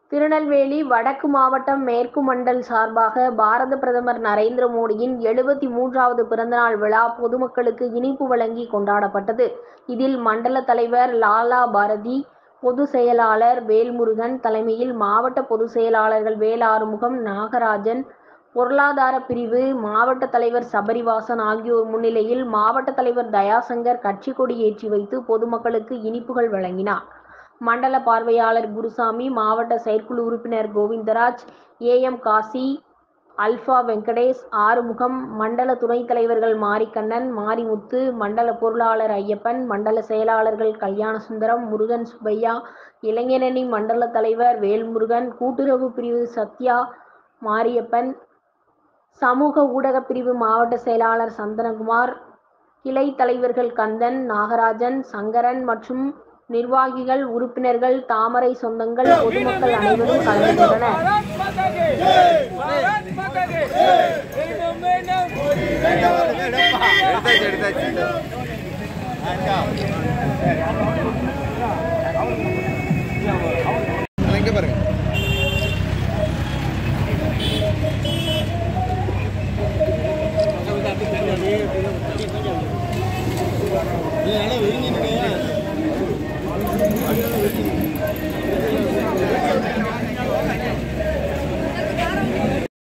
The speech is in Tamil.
திருநெல்வேலி வடக்கு மாவட்டம் மேற்கு மண்டல் சார்பாக பாரத பிரதமர் நரேந்திர மோடியின் எழுபத்தி மூன்றாவது பிறந்தநாள் விழா பொதுமக்களுக்கு இனிப்பு வழங்கி கொண்டாடப்பட்டது இதில் மண்டல தலைவர் லாலா பாரதி பொதுச் செயலாளர் வேல்முருகன் தலைமையில் மாவட்ட பொதுச் செயலாளர்கள் வேல் ஆறுமுகம் நாகராஜன் பொருளாதார பிரிவு மாவட்ட தலைவர் சபரிவாசன் ஆகியோர் முன்னிலையில் மாவட்ட தலைவர் தயாசங்கர் கட்சி கொடி ஏற்றி வைத்து பொதுமக்களுக்கு இனிப்புகள் வழங்கினார் மண்டல பார்வையாளர் குருசாமி மாவட்ட செயற்குழு உறுப்பினர் கோவிந்தராஜ் ஏஎம் காசி அல்பா வெங்கடேஷ் ஆறுமுகம் மண்டல துணைத் தலைவர்கள் மாரிக்கண்ணன் மாரிமுத்து மண்டல பொருளாளர் ஐயப்பன் மண்டல செயலாளர்கள் கல்யாணசுந்தரம் முருகன் சுப்பையா இளைஞரணி மண்டல தலைவர் வேல்முருகன் கூட்டுறவு பிரிவு சத்யா மாரியப்பன் சமூக ஊடக பிரிவு மாவட்ட செயலாளர் சந்தனகுமார் கிளை தலைவர்கள் கந்தன் நாகராஜன் சங்கரன் மற்றும் நிர்வாகிகள் உறுப்பினர்கள் தாமரை சொந்தங்கள் பொதுமக்கள் அனைவரும் கலந்து கொண்டனர் भारत माता की வேண்டும் வேண்டும் எடுத்தாச்சு எடுத்தாச்சு இங்க பாருங்க நல்லா விரிஞ்சு